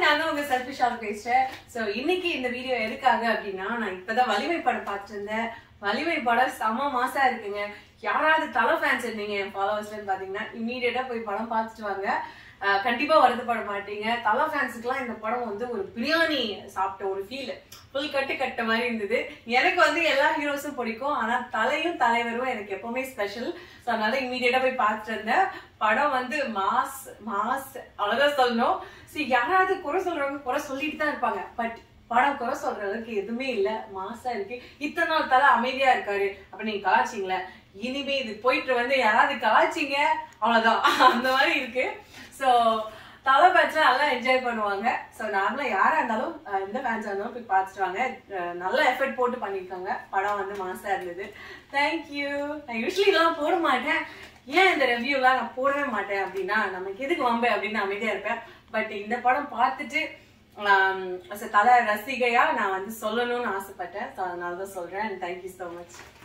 நான் தான் உங்க செல்ஃபிஷால் பேசுறேன் சோ இன்னைக்கு இந்த வீடியோ எதுக்காக அப்படின்னா நான் இப்பதான் வலிமை படம் பார்த்துட்டு இருந்தேன் வலிமை படம் செம மாசா இருக்குங்க யாராவது தலை ஃபேன்ஸ் இருந்தீங்க என் ஃபாலோவர்ஸ்ல பாத்தீங்கன்னா இம்மீடியட்டா போய் படம் பார்த்துட்டு வாங்க அஹ் கண்டிப்பா வருத்தப்பட மாட்டீங்க தலை ஃபேன்ஸுக்குலாம் இந்த படம் வந்து ஒரு பிரியாணி சாப்பிட்ட ஒரு ஃபீல் ஃபுல் கட்டு கட்ட மாதிரி இருந்தது எனக்கு வந்து எல்லா ஹீரோஸும் பிடிக்கும் ஆனா தலையும் தலைவரும் எனக்கு எப்பவுமே ஸ்பெஷல் ஸோ அதனால இம்மீடியட்டா போய் பார்த்துட்டு இருந்தேன் படம் வந்து மாஸ் மாஸ் அவ்வளவுதான் சொல்லணும் சரி யாராவது குறை சொல்றவங்க குறை சொல்லிட்டு தான் இருப்பாங்க பட் படம் குறை சொல்ற அளவுக்கு எதுவுமே இல்ல மாசா இருக்கு இத்தனை நாள் தலை அமைதியா இருக்காரு அப்ப நீங்க கலாச்சிங்களே இனிமே இது போயிட்டு வந்து யாராவது கலாச்சிங்க அவ்வளவுதான் அந்த மாதிரி இருக்கு ஸோ தலை பேட்ச்ல நல்லா என்ஜாய் பண்ணுவாங்க ஸோ நார்மலா யாரா இருந்தாலும் அஹ் எந்த ஃபேன்ஸா இருந்தாலும் போய் பார்த்துட்டு வாங்க அஹ் நல்ல எஃபர்ட் போட்டு பண்ணியிருக்காங்க படம் வந்து மாசா இருந்தது தேங்க்யூ நான் யூஸ்வலி இதெல்லாம் போட மாட்டேன் ஏன் இந்த ரிவ்யூலாம் நான் போடவே மாட்டேன் அப்படின்னா நமக்கு எதுக்கு வம்பு அப்படின்னு அமைதியா இருப்பேன் பட் இந்த படம் பார்த்துட்டு ஆம், as a தல ரசிகையா நான் வந்து சொல்லணும்னு ஆசைப்பட்டேன் ஸோ அதனால தான் சொல்றேன் தேங்க்யூ ஸோ மச்